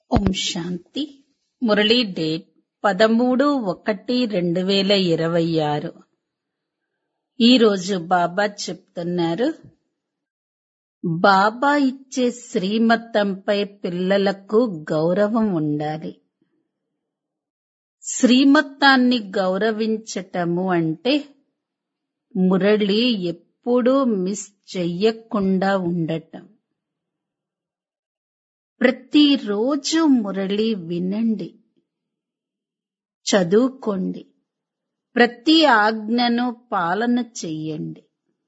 ఓం శాంతి Murali date పదమూడు ఒకటి రెండు వేల ఇరవై ఆరు ఈరోజు బాబా చెప్తున్నారు బాబా ఇచ్చే శ్రీమతంపై పిల్లలకు గౌరవం ఉండాలి శ్రీమతాన్ని గౌరవించటము అంటే మురళి ఎప్పుడూ మిస్ చెయ్యకుండా ఉండటం ప్రతిరోజు మురళి వినండి చదువుకోండి ప్రతి ఆజ్ఞను పాలన చెయ్యండి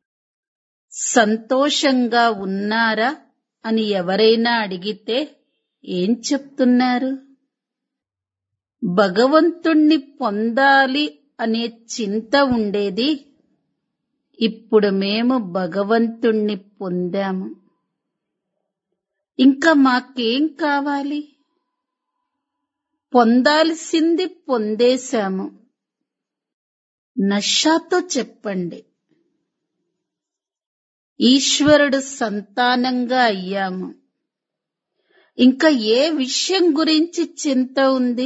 సంతోషంగా ఉన్నారా అని ఎవరైనా అడిగితే ఏం చెప్తున్నారు భగవంతుణ్ణి పొందాలి అనే చింత ఉండేది ఇప్పుడు మేము భగవంతుణ్ణి పొందాము ఇంకా మాకేం కావాలి పొందాల్సింది పొందేశాము నషాతో చెప్పండి ఈశ్వరుడు సంతానంగా అయ్యాము ఇంకా ఏ విషయం గురించి చింత ఉంది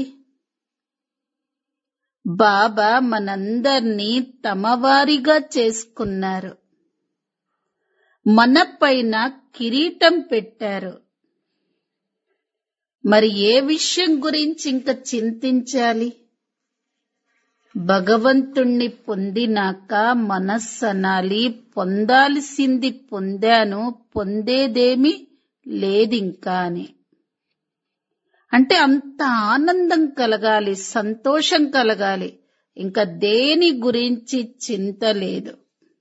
బాబా మనందర్నీ తమవారిగా చేసుకున్నారు మన పైన కిరీటం పెట్టారు మరి ఏ విషయం గురించి ఇంకా చింతించాలి భగవంతుణ్ణి పొందినాక మనస్సనాలి పొందాల్సింది పొందాను పొందేదేమి లేదింకా అని అంటే అంత ఆనందం కలగాలి సంతోషం కలగాలి ఇంకా దేని గురించి చింత లేదు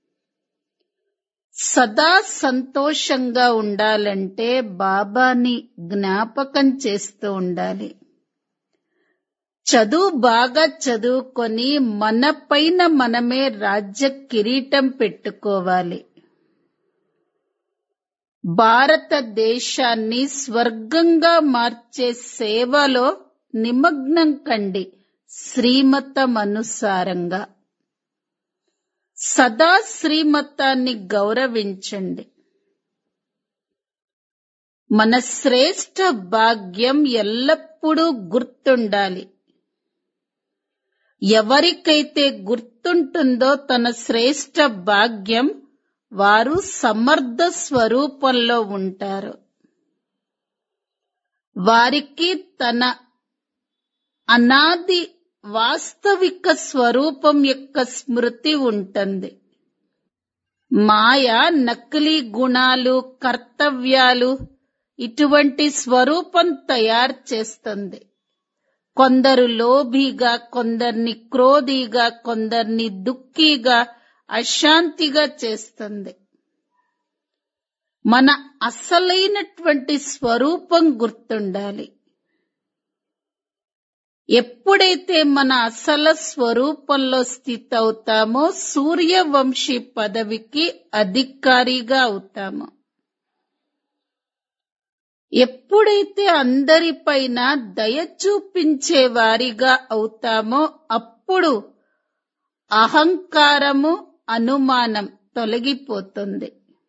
సదా సంతోషంగా ఉండాలంటే బాబాని జ్ఞాపకం చేస్తూ ఉండాలి చదువు బాగా చదువుకొని మన పైన మనమే రాజ్య కిరీటం పెట్టుకోవాలి భారతదేశాన్ని స్వర్గంగా మార్చే సేవలో నిమగ్నం కండి శ్రీమతమనుసారంగా సదా శ్రీమతాన్ని గౌరవించండి మన శ్రేష్ట భాగ్యం ఎల్లప్పుడూ గుర్తుండాలి ఎవరికైతే గుర్తుంటుందో తన శ్రేష్ట భాగ్యం వారు సమర్థ స్వరూపంలో ఉంటారు వారికి తన అనాది వాస్తవిక స్వరూపం యొక్క స్మృతి ఉంటుంది మాయ నకిలీ గుణాలు కర్తవ్యాలు ఇటువంటి స్వరూపం తయారు చేస్తుంది కొందరు లోభిగా కొందరిని క్రోధిగా కొందరిని దుఃఖీగా అశాంతిగా చేస్తుంది మన అసలైనటువంటి స్వరూపం గుర్తుండాలి ఎప్పుడైతే మన అసలు స్వరూపంలో స్థిత అవుతామో సూర్యవంశీ పదవికి అధికారిగా అవుతామో ఎప్పుడైతే అందరిపైన దయ చూపించే వారిగా అవుతామో అప్పుడు అహంకారము అనుమానం తొలగిపోతుంది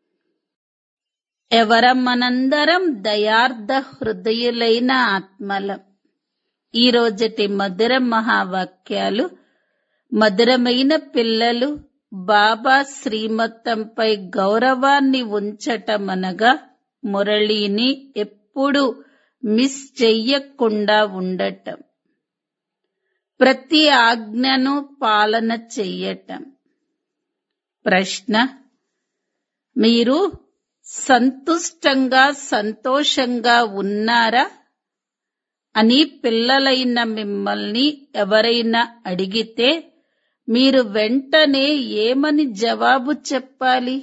ఎవరం మనందరం దయార్థ హృదయులైన ఆత్మలం ఈ రోజటి మధుర మహావాక్యాలు మధురమైన పిల్లలు బాబా శ్రీమతంపై గౌరవాన్ని ఉంచటమనగా మురళిని ఎప్పుడు మిస్ చెయ్యకుండా ఉండటం ప్రతి ఆజ్ఞను పాలన చెయ్యటం ప్రశ్న మీరు సంతుష్టంగా సంతోషంగా ఉన్నారా అని పిల్లలైన మిమ్మల్ని ఎవరైనా అడిగితే మీరు వెంటనే ఏమని జవాబు చెప్పాలి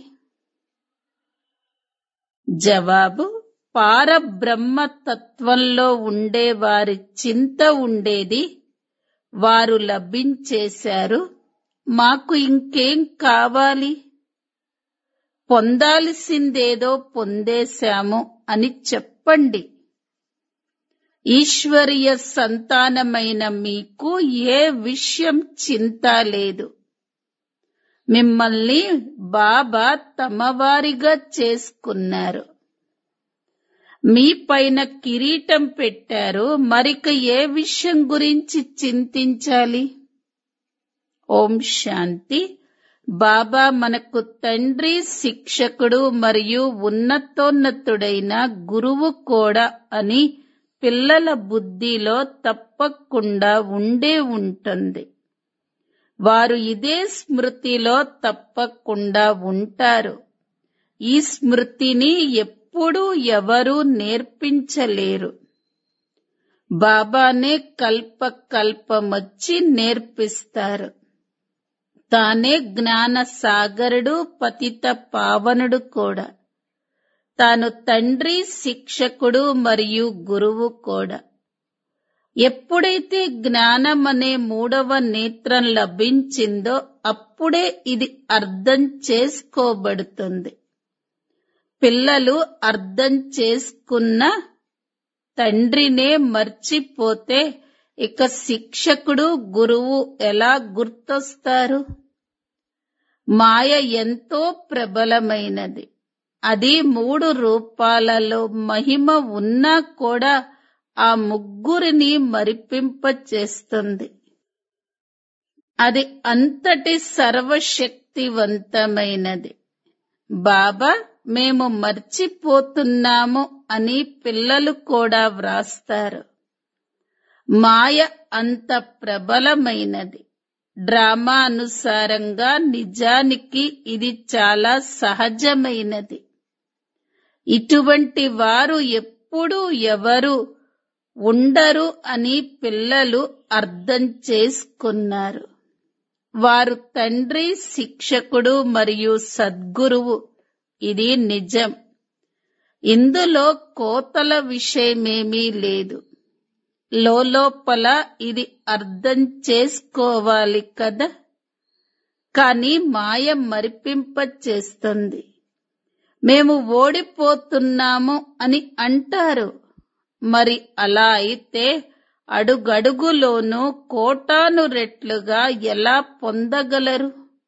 జవాబు పారబ్రహ్మ తత్వంలో ఉండే వారి చింత ఉండేది వారు లభించేశారు మాకు ఇంకేం కావాలి పొందాల్సిందేదో పొందేశాము అని చెప్పండి ఈశ్వరీయ సంతానమైన మీకు ఏ విషయం చింత లేదు మిమ్మల్ని బాబా తమవారిగా చేసుకున్నారు మీ పైన కిరీటం పెట్టారు మరిక ఏ విషయం గురించి చింతించాలి ఓం శాంతి బాబా మనకు తండ్రి శిక్షకుడు మరియు ఉన్నతోన్నతుడైన గురువు కూడా అని పిల్లల బుద్ధిలో తప్పకుండా ఉండే ఉంటుంది వారు ఇదే స్మృతిలో తప్పకుండా ఉంటారు ఈ స్మృతిని ఎప్పుడూ ఎవరూ నేర్పించలేరు బాబానే కల్ప కల్పమొచ్చి నేర్పిస్తారు తానే జ్ఞాన సాగరుడు పతిత పావనుడు కూడా తాను తండ్రి శిక్షకుడు మరియు గురువు కూడా ఎప్పుడైతే జ్ఞానం అనే మూడవ నేత్రం లభించిందో అప్పుడే ఇది అర్థం చేసుకోబడుతుంది పిల్లలు అర్థం చేసుకున్న తండ్రినే మర్చిపోతే ఇక శిక్షకుడు గురువు ఎలా గుర్తొస్తారు మాయ ఎంతో ప్రబలమైనది అది మూడు రూపాలలో మహిమ ఉన్నా కూడా ఆ ముగ్గురిని మరిపింపచేస్తుంది అది అంతటి సర్వశక్తివంతమైనది బాబా మేము మర్చిపోతున్నాము అని పిల్లలు కూడా వ్రాస్తారు మాయ అంత ప్రబలమైనది డ్రామా అనుసారంగా నిజానికి ఇది చాలా సహజమైనది ఇటువంటి వారు ఎప్పుడూ ఎవరు ఉండరు అని పిల్లలు అర్థం చేసుకున్నారు వారు తండ్రి శిక్షకుడు మరియు సద్గురువు ఇది నిజం ఇందులో కోతల విషయమేమీ లేదు లోపల ఇది అర్థం చేసుకోవాలి కదా కానీ మాయ మరిపింప చేస్తుంది మేము ఓడిపోతున్నాము అని అంటారు మరి అలా అయితే అడుగడుగులోనూ కోటాను రెట్లుగా ఎలా పొందగలరు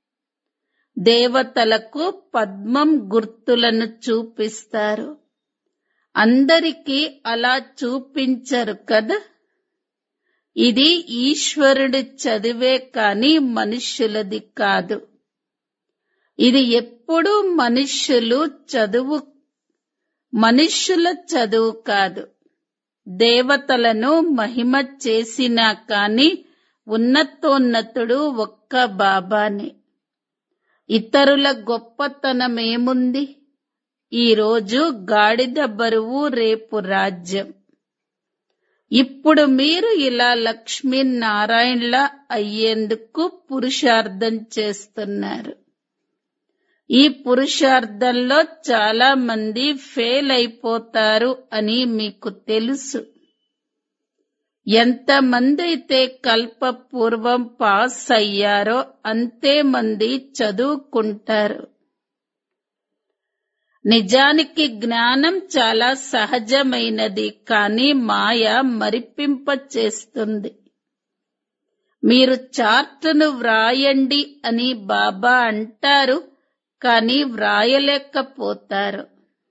దేవతలకు పద్మం గుర్తులను చూపిస్తారు అందరికీ అలా చూపించరు కదా ఇది ఈశ్వరుడి చదివే కాని మనుష్యులది కాదు ఇది ఎప్పుడూ మనుష్యులు చదువు మనుష్యుల చదువు కాదు దేవతలను మహిమ చేసినా కాని ఉన్నతోన్నతుడు ఒక్క బాబానే ఇతరుల గొప్పతనమేముంది ఈరోజు గాడిద బరువు రేపు రాజ్యం ఇప్పుడు మీరు ఇలా లక్ష్మీనారాయణల అయ్యేందుకు పురుషార్థం చేస్తున్నారు ఈ పురుషార్థంలో చాలా మంది ఫెయిల్ అయిపోతారు అని మీకు తెలుసు ఎంతమంది అయితే కల్పపూర్వం పాస్ అయ్యారో అంతే మంది చదువుకుంటారు నిజానికి జ్ఞానం చాలా సహజమైనది కానీ మాయ మరిపింప చేస్తుంది మీరు చార్టును వ్రాయండి అని బాబా అంటారు కానీ వ్రాయలేకపోతారు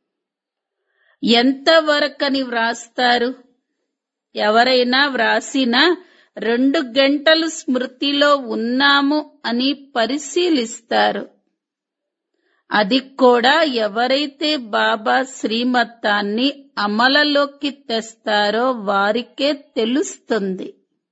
ఎంతవరకని వ్రాస్తారు ఎవరైనా వ్రాసినా రెండు గంటలు స్మృతిలో ఉన్నాము అని పరిశీలిస్తారు అది కూడా ఎవరైతే బాబా శ్రీమతాన్ని అమలలోకి తెస్తారో వారికే తెలుస్తుంది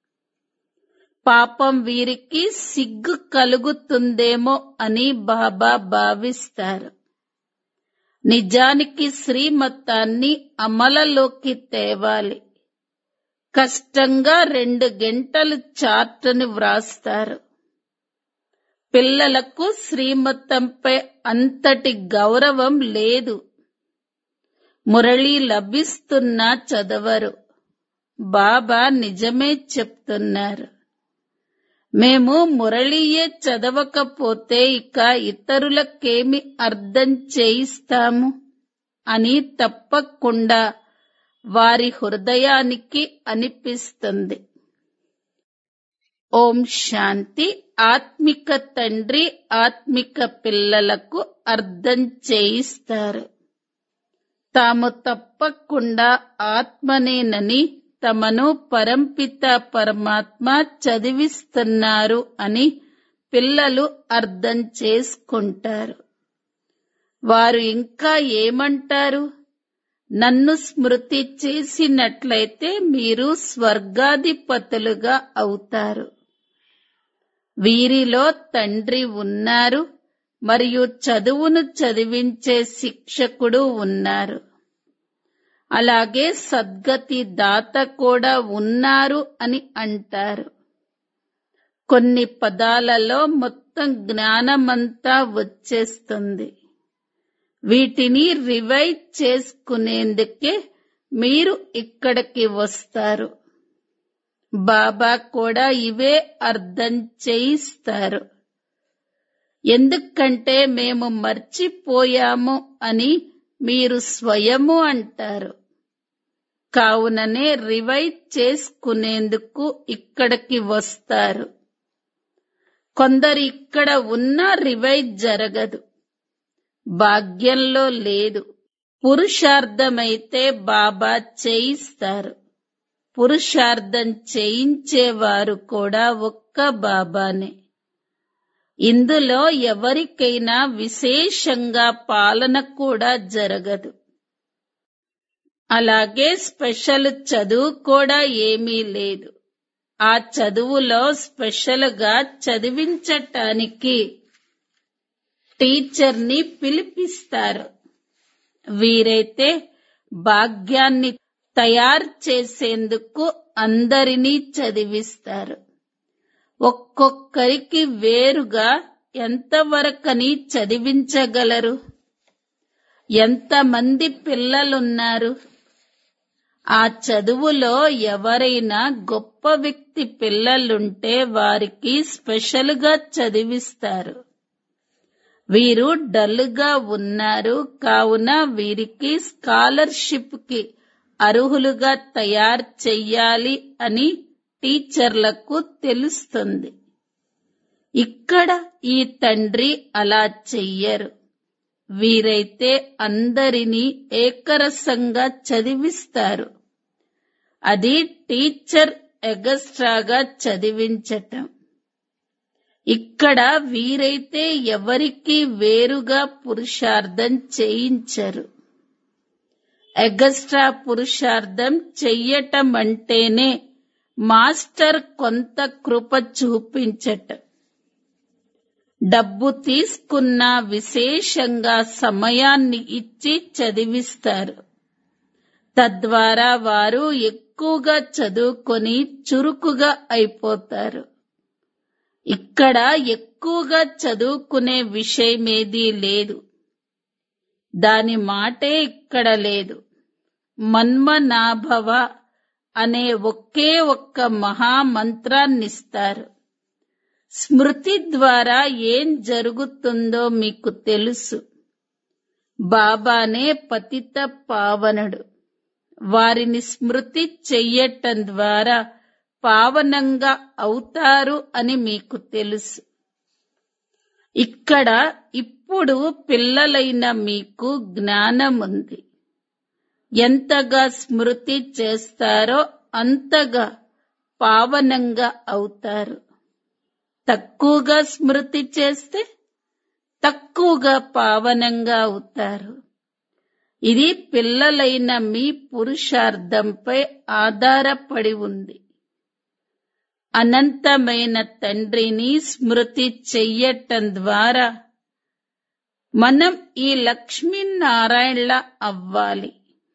పాపం వీరికి సిగ్గు కలుగుతుందేమో అని బాబా భావిస్తారు నిజానికి శ్రీమతాన్ని అమలలోకి తేవాలి కష్టంగా రెండు గంటలు చార్టుని వ్రాస్తారు పిల్లలకు శ్రీమతంపై అంతటి గౌరవం లేదు మురళి లభిస్తున్నా చదవరు బాబా నిజమే చెప్తున్నారు మేము మురళియే చదవకపోతే ఇక ఇతరులకేమి అర్థం చేయిస్తాము అని తప్పకుండా వారి హృదయానికి అనిపిస్తుంది ఓం శాంతి ఆత్మిక తండ్రి ఆత్మిక పిల్లలకు అర్థం చేయిస్తారు తాము తప్పకుండా ఆత్మనేనని తమను పరంపిత పరమాత్మ చదివిస్తున్నారు అని పిల్లలు అర్థం చేసుకుంటారు వారు ఇంకా ఏమంటారు నన్ను స్మృతి చేసినట్లయితే మీరు స్వర్గాధిపతులుగా అవుతారు వీరిలో తండ్రి ఉన్నారు మరియు చదువును చదివించే శిక్షకుడు ఉన్నారు అలాగే సద్గతి దాత కూడా ఉన్నారు అని అంటారు కొన్ని పదాలలో మొత్తం జ్ఞానమంతా వచ్చేస్తుంది వీటిని రివైజ్ చేసుకునేందుకే మీరు ఇక్కడికి వస్తారు బాబా కూడా ఇవే అర్థం చేయిస్తారు ఎందుకంటే మేము మర్చిపోయాము అని మీరు స్వయము అంటారు కావుననే రివైజ్ చేసుకునేందుకు ఇక్కడికి వస్తారు కొందరు ఇక్కడ ఉన్న రివైజ్ జరగదు భాగ్యంలో లేదు పురుషార్థమైతే బాబా చేయిస్తారు పురుషార్థం చేయించేవారు కూడా ఒక్క బాబానే ఇందులో ఎవరికైనా విశేషంగా పాలన కూడా జరగదు అలాగే స్పెషల్ చదువు కూడా ఏమీ లేదు ఆ చదువులో స్పెషల్గా చదివించటానికి టీచర్ని పిలిపిస్తారు వీరైతే భాగ్యాన్ని తయారు చేసేందుకు అందరినీ చదివిస్తారు ఒక్కొక్కరికి వేరుగా ఎంతవరకని చదివించగలరు ఎంతమంది పిల్లలున్నారు ఆ చదువులో ఎవరైనా గొప్ప వ్యక్తి పిల్లలుంటే వారికి స్పెషల్గా చదివిస్తారు వీరు డల్గా ఉన్నారు కావున వీరికి స్కాలర్షిప్ కి అర్హులుగా తయారు చెయ్యాలి అని టీచర్లకు తెలుస్తుంది ఇక్కడ ఈ తండ్రి అలా చెయ్యరు వీరైతే అందరినీ ఏకరసంగా చదివిస్తారు అది టీచర్ ఎగస్ట్రాగా చదివించటం ఇక్కడ వీరైతే ఎవరికి వేరుగా పురుషార్థం చేయించరు ఎగస్ట్రా పురుషార్థం చెయ్యటం అంటేనే మాస్టర్ కొంత కృప చూపించటం డబ్బు తీసుకున్న విశేషంగా సమయాన్ని ఇచ్చి చదివిస్తారు తద్వారా వారు ఎక్కువగా చదువుకొని చురుకుగా అయిపోతారు ఇక్కడ ఎక్కువగా చదువుకునే విషయమేదీ లేదు దాని మాటే ఇక్కడ లేదు మన్మనాభవ అనే ఒకే ఒక్క మహామంత్రాన్నిస్తారు స్మృతి ద్వారా ఏం జరుగుతుందో మీకు తెలుసు బాబానే పతిత పావనుడు వారిని స్మృతి చెయ్యటం ద్వారా పావనంగా అవుతారు అని మీకు తెలుసు ఇక్కడ ఇప్పుడు పిల్లలైన మీకు జ్ఞానం ఉంది ఎంతగా స్మృతి చేస్తారో అంతగా పావనంగా అవుతారు తక్కువగా స్మృతి చేస్తే తక్కువగా పావనంగా అవుతారు ఇది పిల్లలైన మీ పురుషార్థంపై ఆధారపడి ఉంది అనంతమైన తండ్రిని స్మృతి చెయ్యటం ద్వారా మనం ఈ లక్ష్మీనారాయణల అవ్వాలి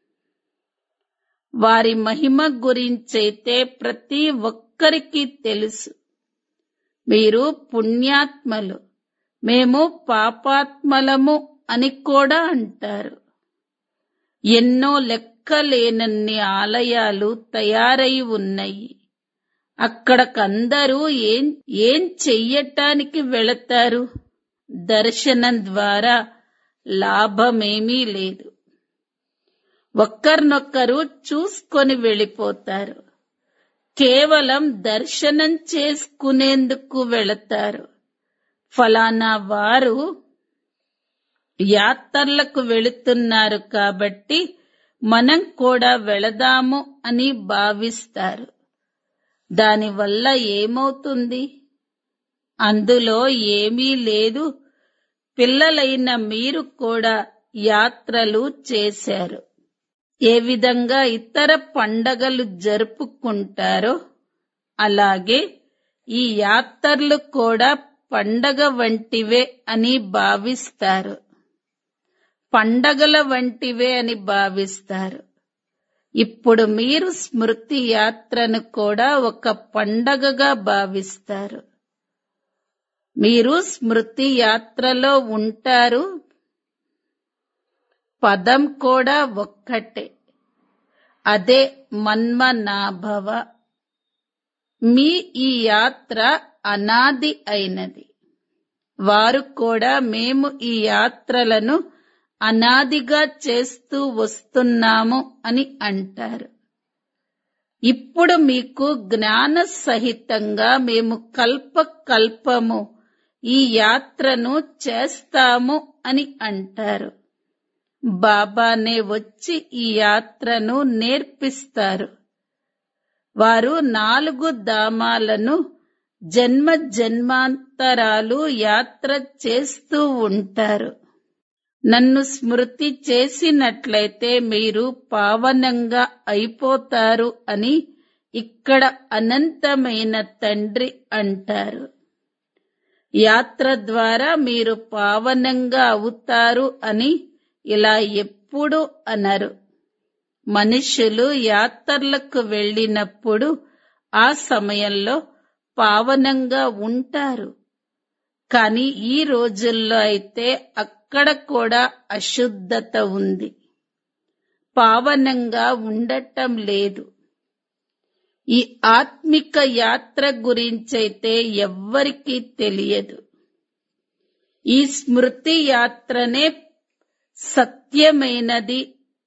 వారి మహిమ గురించైతే ప్రతి ఒక్కరికి తెలుసు మీరు పుణ్యాత్మలు మేము పాపాత్మలము అని కూడా అంటారు ఎన్నో లెక్కలేనన్ని ఆలయాలు తయారై ఉన్నాయి అక్కడకందరూ ఏం ఏం చెయ్యటానికి వెళతారు దర్శనం ద్వారా లాభమేమీ లేదు ఒక్కరినొక్కరు చూసుకొని వెళ్ళిపోతారు కేవలం దర్శనం చేసుకునేందుకు వెళతారు ఫలానా వారు యాత్రలకు వెళుతున్నారు కాబట్టి మనం కూడా వెళదాము అని భావిస్తారు దానివల్ల ఏమవుతుంది అందులో ఏమీ లేదు పిల్లలైన మీరు కూడా యాత్రలు చేశారు ఏ విధంగా ఇతర పండగలు జరుపుకుంటారో అలాగే ఈ యాత్రలు కూడా పండగ వంటివే అని భావిస్తారు పండగల వంటివే అని భావిస్తారు ఇప్పుడు మీరు స్మృతి యాత్రను కూడా ఒక పండగగా భావిస్తారు మీరు స్మృతి యాత్రలో ఉంటారు పదం కూడా ఒక్కటే అదే మన్మనాభవ మీ ఈ యాత్ర అనాది అయినది వారు కూడా మేము ఈ యాత్రలను అనాదిగా చేస్తూ వస్తున్నాము అని అంటారు ఇప్పుడు మీకు జ్ఞాన సహితంగా మేము కల్ప కల్పము ఈ యాత్రను చేస్తాము అని అంటారు బాబానే వచ్చి ఈ యాత్రను నేర్పిస్తారు వారు నాలుగు ధామాలను జన్మ జన్మాంతరాలు యాత్ర చేస్తూ ఉంటారు నన్ను స్మృతి చేసినట్లయితే మీరు పావనంగా అయిపోతారు అని ఇక్కడ అనంతమైన తండ్రి అంటారు యాత్ర ద్వారా మీరు పావనంగా అవుతారు అని ఇలా ఎప్పుడు అనరు మనుషులు యాత్రలకు వెళ్ళినప్పుడు ఆ సమయంలో పావనంగా ఉంటారు కానీ ఈ రోజుల్లో అయితే అక్కడ కూడా అశుద్ధత ఉంది పావనంగా ఉండటం లేదు ఈ ఆత్మిక యాత్ర గురించైతే ఎవ్వరికీ తెలియదు ఈ స్మృతి యాత్రనే సత్యమైనది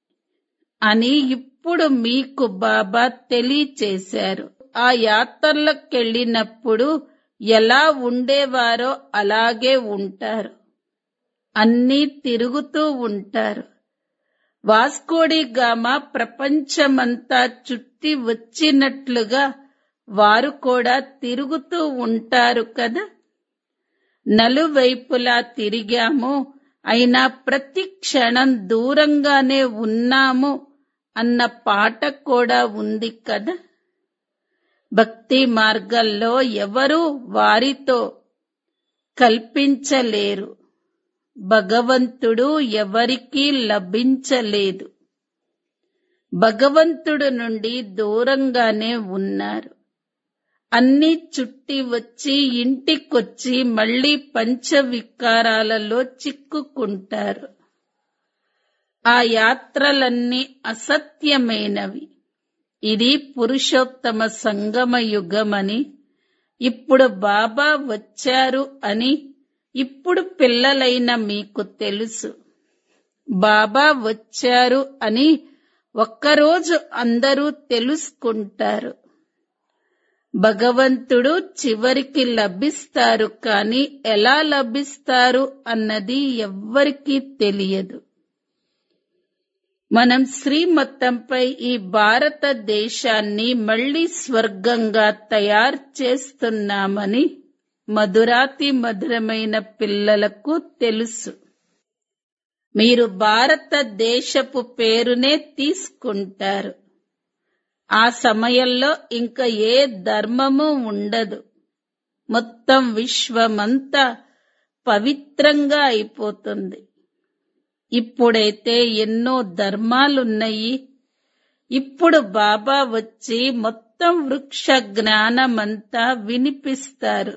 అని ఇప్పుడు మీకు బాబా తెలియచేశారు ఆ యాత్రలకెళ్ళినప్పుడు ఎలా ఉండేవారో అలాగే ఉంటారు అన్నీ తిరుగుతూ ఉంటారు వాస్కోడి గామ ప్రపంచమంతా చుట్టి వచ్చినట్లుగా వారు కూడా తిరుగుతూ ఉంటారు కదా నలువైపులా తిరిగాము అయినా ప్రతి క్షణం దూరంగానే ఉన్నాము అన్న పాట కూడా ఉంది కదా భక్తి మార్గంలో ఎవరూ వారితో కల్పించలేరు భగవంతుడు ఎవరికీ లభించలేదు భగవంతుడు నుండి దూరంగానే ఉన్నారు అన్ని చుట్టి వచ్చి ఇంటికొచ్చి మళ్ళీ పంచవికారాలలో చిక్కుకుంటారు ఆ యాత్రలన్నీ అసత్యమైనవి ఇది పురుషోత్తమ సంగమ యుగమని ఇప్పుడు బాబా వచ్చారు అని ఇప్పుడు పిల్లలైన మీకు తెలుసు బాబా వచ్చారు అని ఒక్కరోజు అందరూ తెలుసుకుంటారు భగవంతుడు చివరికి లభిస్తారు కానీ ఎలా లభిస్తారు అన్నది ఎవ్వరికీ తెలియదు మనం శ్రీమతంపై ఈ భారతదేశాన్ని మళ్లీ స్వర్గంగా తయారు చేస్తున్నామని మధురాతి మధురమైన పిల్లలకు తెలుసు మీరు భారతదేశపు పేరునే తీసుకుంటారు ఆ సమయంలో ఇంకా ఏ ధర్మము ఉండదు మొత్తం విశ్వమంతా పవిత్రంగా అయిపోతుంది ఇప్పుడైతే ఎన్నో ధర్మాలున్నాయి ఇప్పుడు బాబా వచ్చి మొత్తం వృక్ష జ్ఞానమంతా వినిపిస్తారు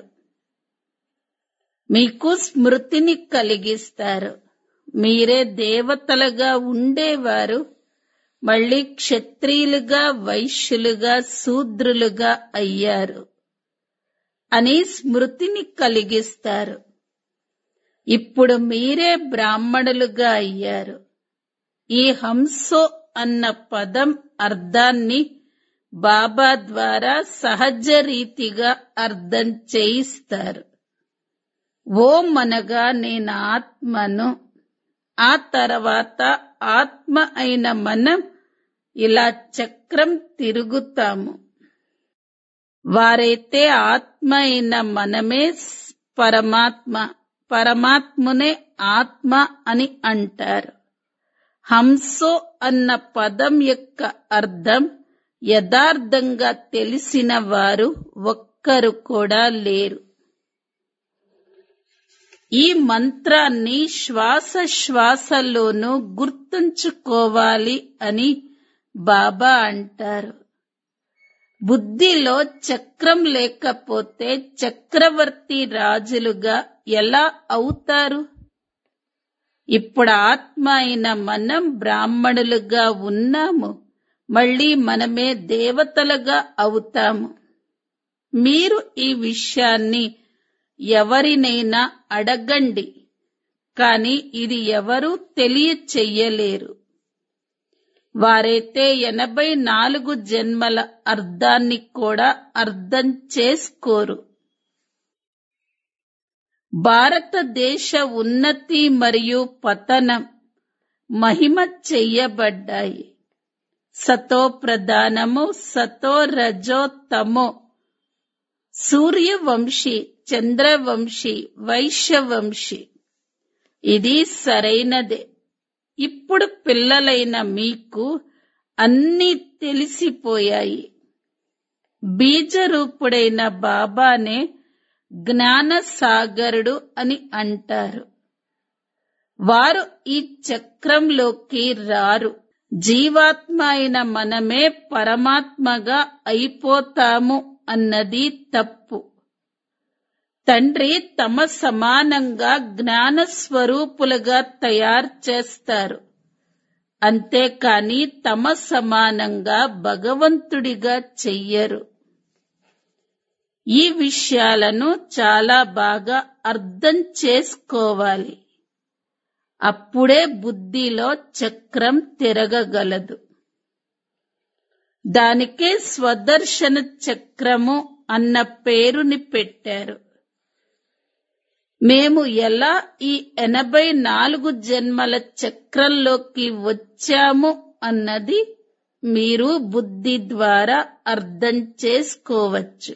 మీకు స్మృతిని కలిగిస్తారు మీరే దేవతలుగా ఉండేవారు మళ్ళీ క్షత్రియులుగా వైశ్యులుగా శూద్రులుగా అయ్యారు అని స్మృతిని కలిగిస్తారు ఇప్పుడు మీరే బ్రాహ్మణులుగా అయ్యారు ఈ హంసో అన్న పదం అర్థాన్ని బాబా ద్వారా సహజ రీతిగా అర్థం చేయిస్తారు ఓం అనగా నేను ఆత్మను ఆ తర్వాత ఆత్మ అయిన మనం ఇలా చక్రం తిరుగుతాము వారైతే ఆత్మ అయిన మనమే పరమాత్మ పరమాత్మునే ఆత్మ అని అంటారు హంసో అన్న పదం యొక్క అర్థం యథార్థంగా తెలిసిన వారు ఒక్కరు కూడా లేరు ఈ మంత్రాన్ని శ్వాస శ్వాసలోనూ గుర్తుంచుకోవాలి అని బాబా అంటారు బుద్ధిలో చక్రం లేకపోతే చక్రవర్తి రాజులుగా ఎలా అవుతారు ఇప్పుడు ఆత్మ అయిన మనం బ్రాహ్మణులుగా ఉన్నాము మళ్ళీ మనమే దేవతలుగా అవుతాము మీరు ఈ విషయాన్ని ఎవరినైనా అడగండి కానీ ఇది ఎవరూ తెలియచెయ్యలేరు వారైతే ఎనభై నాలుగు జన్మల అర్థాన్ని కూడా అర్థం చేసుకోరు భారతదేశ ఉన్నతి మరియు పతనం మహిమ చెయ్యబడ్డాయి సతో ప్రధానము సతో రజో తమో సూర్యవంశీ చంద్రవంశీ వైశ్యవంశీ ఇది సరైనదే ఇప్పుడు పిల్లలైన మీకు అన్నీ తెలిసిపోయాయి బీజరూపుడైన బాబానే జ్ఞాన సాగరుడు అని అంటారు వారు ఈ చక్రంలోకి రారు జీవాత్మ అయిన మనమే పరమాత్మగా అయిపోతాము అన్నది తప్పు తండ్రి తమ సమానంగా జ్ఞాన స్వరూపులుగా తయారు చేస్తారు అంతేకాని తమ సమానంగా భగవంతుడిగా చెయ్యరు ఈ విషయాలను చాలా బాగా అర్థం చేసుకోవాలి అప్పుడే బుద్ధిలో చక్రం తిరగగలదు దానికే స్వదర్శన చక్రము అన్న పేరుని పెట్టారు మేము ఎలా ఈ ఎనభై నాలుగు జన్మల చక్రంలోకి వచ్చాము అన్నది మీరు బుద్ధి ద్వారా అర్థం చేసుకోవచ్చు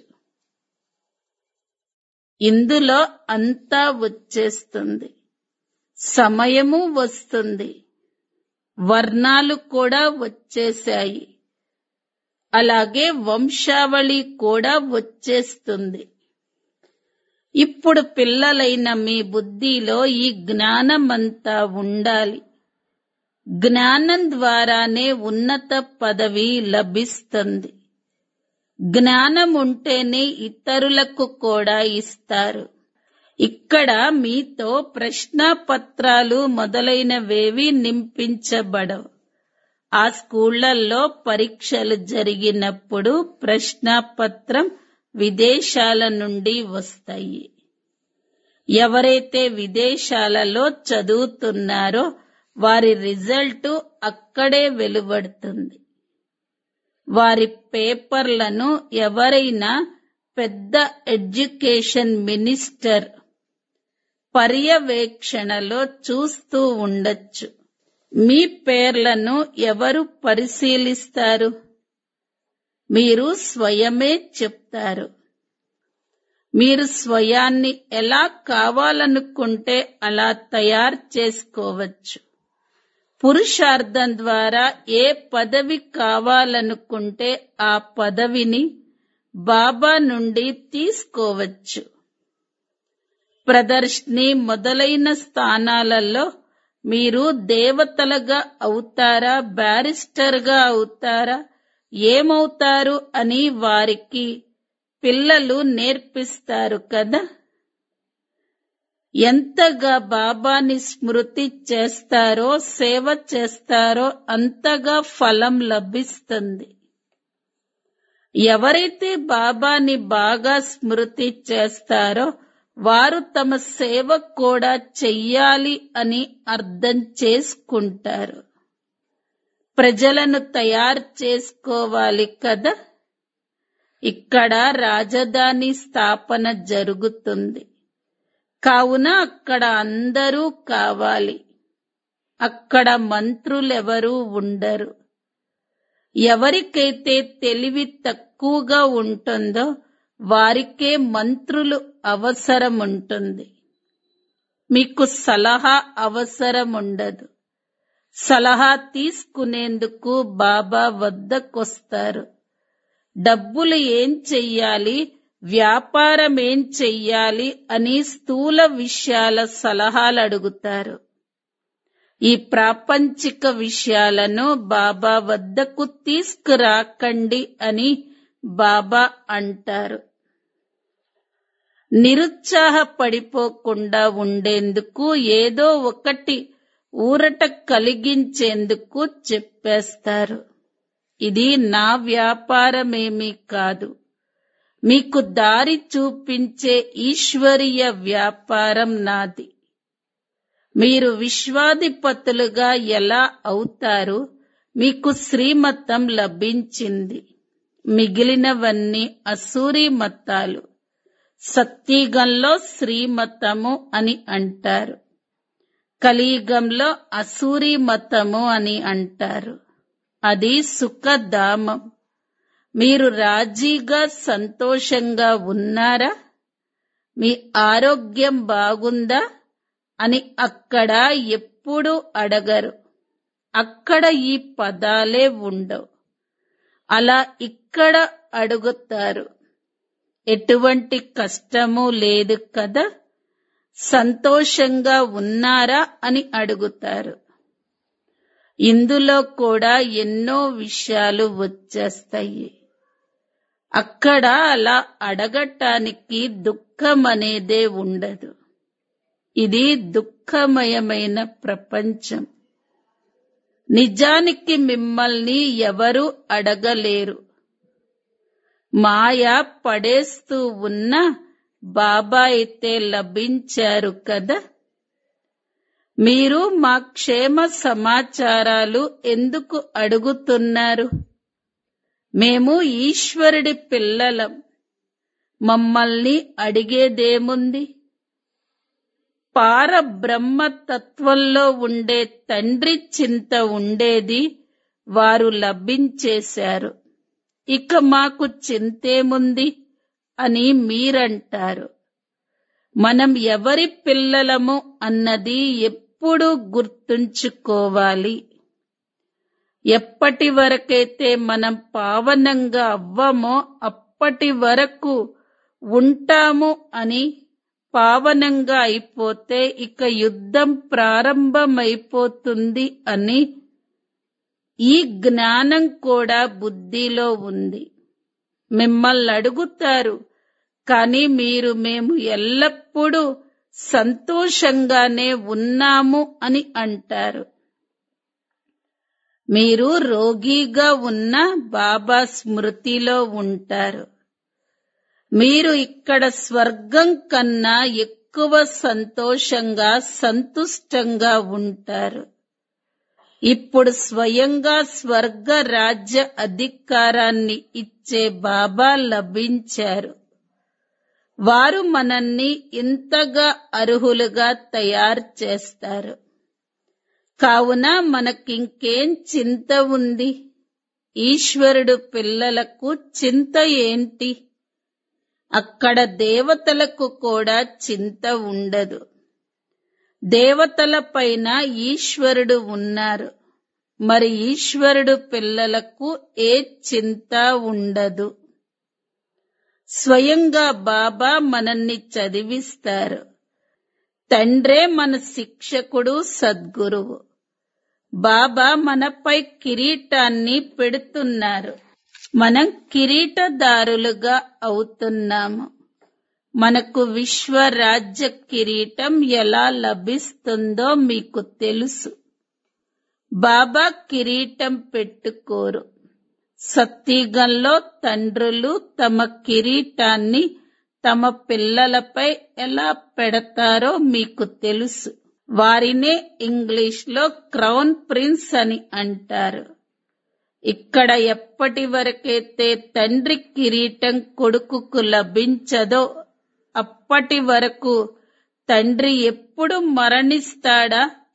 ఇందులో అంతా వచ్చేస్తుంది సమయము వస్తుంది వర్ణాలు కూడా వచ్చేశాయి అలాగే వంశావళి కూడా వచ్చేస్తుంది ఇప్పుడు పిల్లలైన మీ బుద్ధిలో ఈ జ్ఞానమంతా ఉండాలి జ్ఞానం ద్వారానే ఉన్నత పదవి లభిస్తుంది జ్ఞానం ఉంటేనే ఇతరులకు కూడా ఇస్తారు ఇక్కడ మీతో ప్రశ్నాపత్రాలు మొదలైనవేవి నింపించబడవు ఆ స్కూళ్లలో పరీక్షలు జరిగినప్పుడు ప్రశ్నాపత్రం విదేశాల నుండి వస్తాయి ఎవరైతే విదేశాలలో చదువుతున్నారో వారి రిజల్ట్ అక్కడే వెలువడుతుంది వారి పేపర్లను ఎవరైనా పెద్ద ఎడ్యుకేషన్ మినిస్టర్ పర్యవేక్షణలో చూస్తూ ఉండొచ్చు మీ పేర్లను ఎవరు పరిశీలిస్తారు మీరు స్వయమే చెప్తారు మీరు స్వయాన్ని ఎలా కావాలనుకుంటే అలా తయారు చేసుకోవచ్చు పురుషార్థం ద్వారా ఏ పదవి కావాలనుకుంటే ఆ పదవిని బాబా నుండి తీసుకోవచ్చు ప్రదర్శిని మొదలైన స్థానాలలో మీరు దేవతలుగా అవుతారా బ్యారిస్టర్గా అవుతారా ఏమవుతారు అని వారికి పిల్లలు నేర్పిస్తారు కదా ఎంతగా బాబాని స్మృతి చేస్తారో సేవ చేస్తారో అంతగా ఫలం లభిస్తుంది ఎవరైతే బాబాని బాగా స్మృతి చేస్తారో వారు తమ సేవ కూడా చెయ్యాలి అని అర్థం చేసుకుంటారు ప్రజలను తయారు చేసుకోవాలి కదా ఇక్కడ రాజధాని స్థాపన జరుగుతుంది కావున అక్కడ అందరూ కావాలి అక్కడ మంత్రులెవరూ ఉండరు ఎవరికైతే తెలివి తక్కువగా ఉంటుందో వారికే మంత్రులు అవసరం ఉంటుంది మీకు సలహా అవసరం ఉండదు సలహా తీసుకునేందుకు బాబా వద్దకొస్తారు డబ్బులు ఏం చెయ్యాలి వ్యాపారం ఏం చెయ్యాలి అని స్థూల విషయాల సలహాలు అడుగుతారు ఈ ప్రాపంచిక విషయాలను బాబా వద్దకు తీసుకురాకండి అని బాబా అంటారు నిరుత్సాహపడిపోకుండా ఉండేందుకు ఏదో ఒకటి ఊరట కలిగించేందుకు చెప్పేస్తారు ఇది నా వ్యాపారమేమీ కాదు మీకు దారి చూపించే ఈశ్వరీయ వ్యాపారం నాది మీరు విశ్వాధిపతులుగా ఎలా అవుతారు మీకు శ్రీమతం లభించింది మిగిలినవన్నీ అసూరి మతాలు సత్యయుగంలో శ్రీమతము అని అంటారు కలియుగంలో అసూరి మతము అని అంటారు అది సుఖధామం మీరు రాజీగా సంతోషంగా ఉన్నారా మీ ఆరోగ్యం బాగుందా అని అక్కడ ఎప్పుడూ అడగరు అక్కడ ఈ పదాలే ఉండవు అలా ఇక్కడ అడుగుతారు ఎటువంటి కష్టము లేదు కదా సంతోషంగా ఉన్నారా అని అడుగుతారు ఇందులో కూడా ఎన్నో విషయాలు వచ్చేస్తాయి అక్కడ అలా అడగటానికి దుఃఖం అనేదే ఉండదు ఇది దుఃఖమయమైన ప్రపంచం నిజానికి మిమ్మల్ని ఎవరు అడగలేరు మాయ పడేస్తూ ఉన్న బాబా అయితే లభించారు కదా మీరు మా క్షేమ సమాచారాలు ఎందుకు అడుగుతున్నారు మేము ఈశ్వరుడి పిల్లలం మమ్మల్ని అడిగేదేముంది పారబ్రహ్మ తత్వంలో ఉండే తండ్రి చింత ఉండేది వారు లభించేశారు ఇక మాకు చింతేముంది అని మీరంటారు మనం ఎవరి పిల్లలము అన్నది ఎప్పుడూ గుర్తుంచుకోవాలి ఎప్పటి వరకైతే మనం పావనంగా అవ్వమో అప్పటి వరకు ఉంటాము అని పావనంగా అయిపోతే ఇక యుద్ధం ప్రారంభమైపోతుంది అని ఈ జ్ఞానం కూడా బుద్ధిలో ఉంది మిమ్మల్ని అడుగుతారు కానీ మీరు మేము ఎల్లప్పుడూ సంతోషంగానే ఉన్నాము అని అంటారు మీరు రోగిగా ఉన్న బాబా స్మృతిలో ఉంటారు మీరు ఇక్కడ స్వర్గం కన్నా ఎక్కువ సంతోషంగా సంతుష్టంగా ఉంటారు ఇప్పుడు స్వయంగా స్వర్గ రాజ్య అధికారాన్ని ఇచ్చే బాబా లభించారు వారు మనల్ని ఇంతగా అర్హులుగా తయారు చేస్తారు కావున మనకింకేం చింత ఉంది ఈశ్వరుడు పిల్లలకు చింత ఏంటి అక్కడ దేవతలకు కూడా చింత ఉండదు దేవతల పైన ఈశ్వరుడు ఉన్నారు మరి ఈశ్వరుడు పిల్లలకు ఏ చింత ఉండదు స్వయంగా బాబా మనల్ని చదివిస్తారు తండ్రే మన శిక్షకుడు సద్గురువు బాబా మనపై కిరీటాన్ని పెడుతున్నారు మనం కిరీటదారులుగా అవుతున్నాము మనకు విశ్వరాజ్య కిరీటం ఎలా లభిస్తుందో మీకు తెలుసు బాబా కిరీటం పెట్టుకోరు సత్యగంలో తండ్రులు తమ కిరీటాన్ని తమ పిల్లలపై ఎలా పెడతారో మీకు తెలుసు వారినే ఇంగ్లీష్ లో క్రౌన్ ప్రిన్స్ అని అంటారు ఇక్కడ ఎప్పటి వరకైతే తండ్రి కిరీటం కొడుకుకు లభించదో అప్పటి వరకు తండ్రి ఎప్పుడు మరణిస్తాడా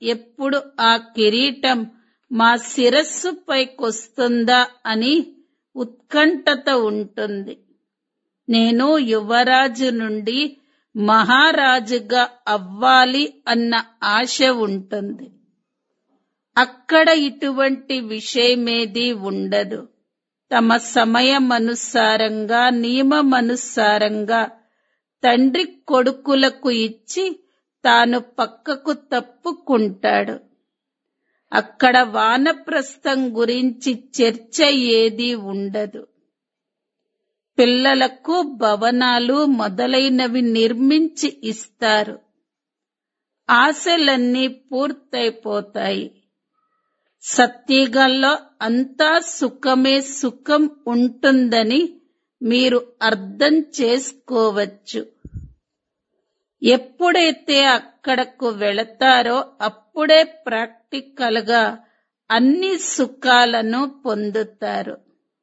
ఎప్పుడు ఆ కిరీటం మా శిరస్సు పైకొస్తుందా అని ఉత్కంఠత ఉంటుంది నేను యువరాజు నుండి మహారాజుగా అవ్వాలి అన్న ఆశ ఉంటుంది అక్కడ ఇటువంటి విషయమేది ఉండదు తమ సమయమనుసారంగా నియమమనుసారంగా తండ్రి కొడుకులకు ఇచ్చి తాను పక్కకు తప్పుకుంటాడు అక్కడ వానప్రస్థం గురించి చర్చ ఏది ఉండదు పిల్లలకు భవనాలు మొదలైనవి నిర్మించి ఇస్తారు ఆశలన్నీ పూర్తయిపోతాయి సత్యగంలో అంతా సుఖమే సుఖం ఉంటుందని మీరు అర్థం చేసుకోవచ్చు ఎప్పుడైతే అక్కడకు వెళతారో అప్పుడే ప్రాక్టికల్ గా అన్ని సుఖాలను పొందుతారు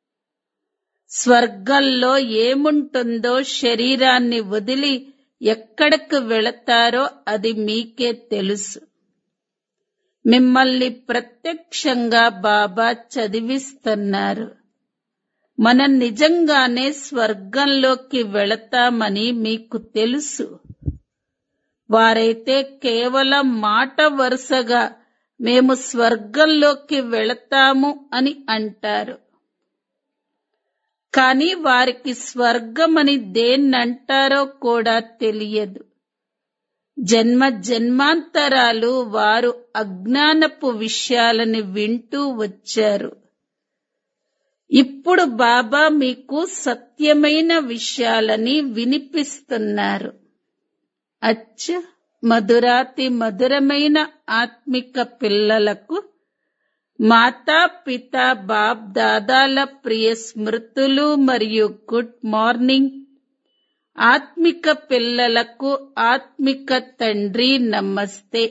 స్వర్గంలో ఏముంటుందో శరీరాన్ని వదిలి ఎక్కడకు వెళతారో అది మీకే తెలుసు మిమ్మల్ని ప్రత్యక్షంగా బాబా చదివిస్తున్నారు మనం నిజంగానే స్వర్గంలోకి వెళతామని మీకు తెలుసు వారైతే కేవలం మాట వరుసగా మేము స్వర్గంలోకి వెళతాము అని అంటారు కానీ వారికి స్వర్గమని దేన్నంటారో కూడా తెలియదు జన్మ జన్మాంతరాలు వారు అజ్ఞానపు విషయాలని వింటూ వచ్చారు ఇప్పుడు బాబా మీకు సత్యమైన విషయాలని వినిపిస్తున్నారు అచ్చ మధురాతి మధురమైన ఆత్మిక పిల్లలకు మాతా పిత బాప్ దాదాల ప్రియ స్మృతులు మరియు గుడ్ మార్నింగ్ ఆత్మిక పిల్లలకు ఆత్మిక తండ్రి నమస్తే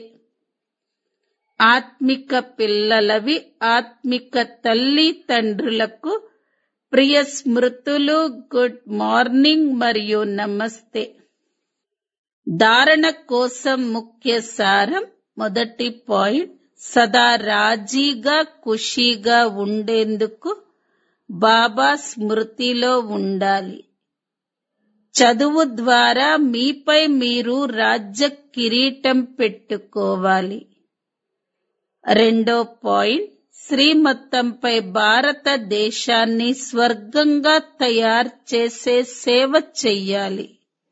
ఆత్మిక పిల్లలవి ఆత్మిక తల్లి తండ్రులకు ప్రియ స్మృతులు గుడ్ మార్నింగ్ మరియు నమస్తే ధారణ కోసం ముఖ్య సారం మొదటి పాయింట్ సదా రాజీగా ఖుషీగా ఉండేందుకు బాబా స్మృతిలో ఉండాలి చదువు ద్వారా మీపై మీరు రాజ్య కిరీటం పెట్టుకోవాలి రెండో పాయింట్ శ్రీమతంపై భారతదేశాన్ని స్వర్గంగా తయారు చేసే సేవ చెయ్యాలి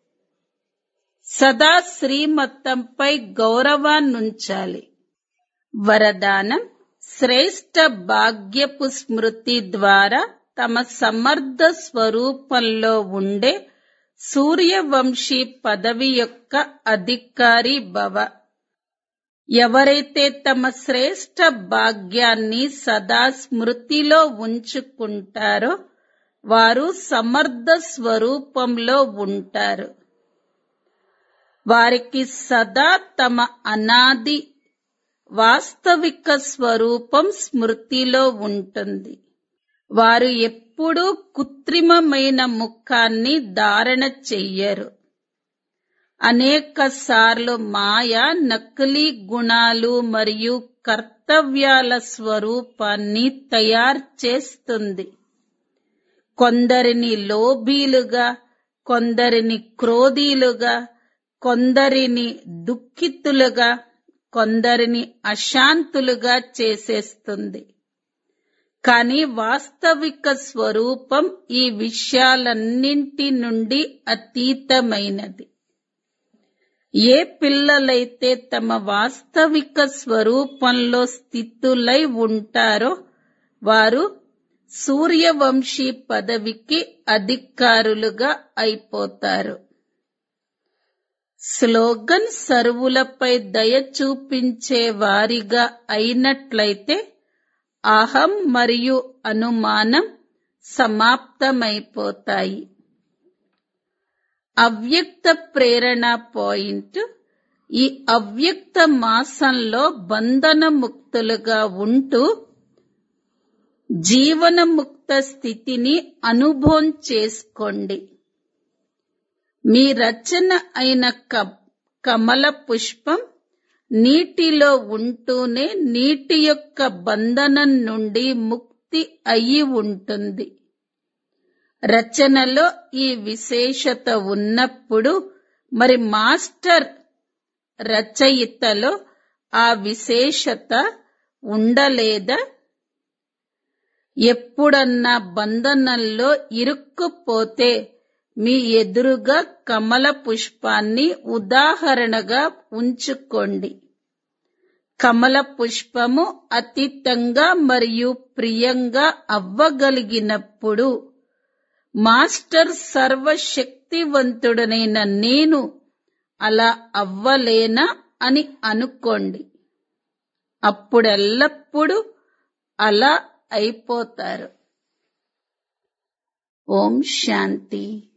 సదా శ్రీమతంపై గౌరవాన్నుంచాలి వరదానం శ్రేష్ట భాగ్యపు స్మృతి ద్వారా తమ సమర్థ స్వరూపంలో ఉండే సూర్యవంశీ పదవి యొక్క అధికారి భవ ఎవరైతే తమ శ్రేష్ట భాగ్యాన్ని సదా స్మృతిలో ఉంచుకుంటారో వారు సమర్థ స్వరూపంలో ఉంటారు వారికి సదా తమ అనాది వాస్తవిక స్వరూపం స్మృతిలో ఉంటుంది వారు ఎప్పుడూ కృత్రిమమైన ముఖాన్ని ధారణ చెయ్యరు అనేక సార్లు మాయ నకిలీ గుణాలు మరియు కర్తవ్యాల స్వరూపాన్ని తయారు చేస్తుంది కొందరిని లోభీలుగా కొందరిని క్రోధీలుగా కొందరిని దుఃఖితులుగా కొందరిని అశాంతులుగా చేసేస్తుంది కానీ వాస్తవిక స్వరూపం ఈ విషయాలన్నింటి నుండి అతీతమైనది ఏ పిల్లలైతే తమ వాస్తవిక స్వరూపంలో స్థితులై ఉంటారో వారు సూర్యవంశీ పదవికి అధికారులుగా అయిపోతారు స్లోగన్ సరువులపై దయ చూపించే వారిగా అయినట్లయితే అహం మరియు అనుమానం సమాప్తమైపోతాయి అవ్యక్త ప్రేరణ పాయింట్ ఈ అవ్యక్త మాసంలో బంధన ముక్తులుగా ఉంటూ జీవనముక్త స్థితిని అనుభవం చేసుకోండి మీ రచన అయిన క- కమల పుష్పం నీటిలో ఉంటూనే నీటి యొక్క బంధనం నుండి ముక్తి అయి ఉంటుంది రచనలో ఈ విశేషత ఉన్నప్పుడు మరి మాస్టర్ రచయితలో ఆ విశేషత ఉండలేదా ఎప్పుడన్నా బంధనంలో ఇరుక్కుపోతే మీ ఎదురుగా కమల పుష్పాన్ని ఉదాహరణగా ఉంచుకోండి కమల పుష్పము అతీతంగా మరియు ప్రియంగా అవ్వగలిగినప్పుడు మాస్టర్ సర్వశక్తివంతుడనైన నేను అలా అవ్వలేనా అని అనుకోండి అప్పుడెల్లప్పుడూ అలా అయిపోతారు ఓం శాంతి